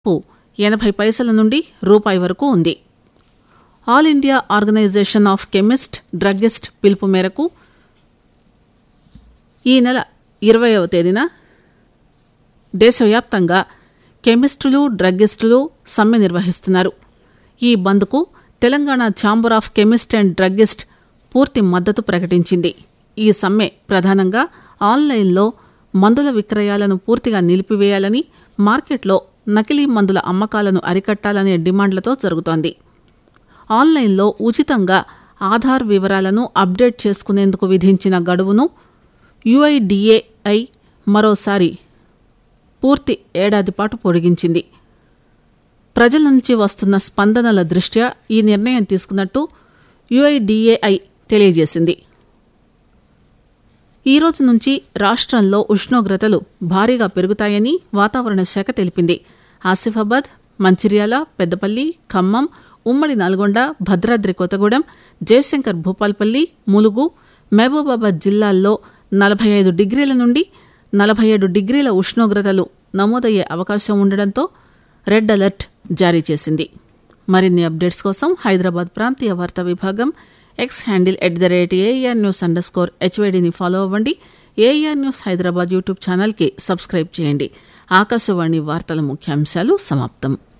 పు ఎనభై పైసల నుండి రూపాయి వరకు ఉంది all India organisation of chemist druggist పిలుపు మేరకు ఈ నెల ఇరవయవ తేదీన దేశవ్యాప్తంగా కెమిస్టులు డ్రగ్గిస్టులు సమ్మె నిర్వహిస్తున్నారు ఈ బంద్కు Telangana chamber of chemist and druggist పూర్తి మద్దతు ప్రకటించింది ఈ సమ్మె ప్రధానంగా ఆన్లైన్లో మందుల విక్రయాలను పూర్తిగా నిలిపివేయాలని మార్కెట్లో నకిలీ మందుల అమ్మకాలను అరికట్టాలనే డిమాండ్లతో జరుగుతోంది ఆన్లైన్లో ఉచితంగా ఆధార్ వివరాలను అప్డేట్ చేసుకునేందుకు విధించిన గడువును యుఐడిఏఐ మరోసారి పూర్తి ఏడాది పాటు పొడిగించింది ప్రజల నుంచి వస్తున్న స్పందనల దృష్ట్యా ఈ నిర్ణయం తీసుకున్నట్టు యుఐడిఏఐ తెలియజేసింది ఈ రోజు నుంచి రాష్ట్రంలో ఉష్ణోగ్రతలు భారీగా పెరుగుతాయని వాతావరణ శాఖ తెలిపింది ఆసిఫాబాద్ మంచిర్యాల పెద్దపల్లి ఖమ్మం ఉమ్మడి నల్గొండ భద్రాద్రి కొత్తగూడెం జయశంకర్ భూపాల్పల్లి ములుగు మహబూబాబాద్ జిల్లాల్లో నలభై ఐదు డిగ్రీల నుండి నలభై ఏడు డిగ్రీల ఉష్ణోగ్రతలు నమోదయ్యే అవకాశం ఉండడంతో రెడ్ అలర్ట్ జారీ చేసింది మరిన్ని అప్డేట్స్ కోసం హైదరాబాద్ ప్రాంతీయ వార్తా విభాగం X handle at the rate AR news underscore హెచ్వైడిని ఫాలో అవ్వండి ఏఆర్ న్యూస్ హైదరాబాద్ యూట్యూబ్ ఛానల్కి సబ్స్క్రైబ్ చేయండి ఆకాశవాణి వార్తల ముఖ్యాంశాలు సమాప్తం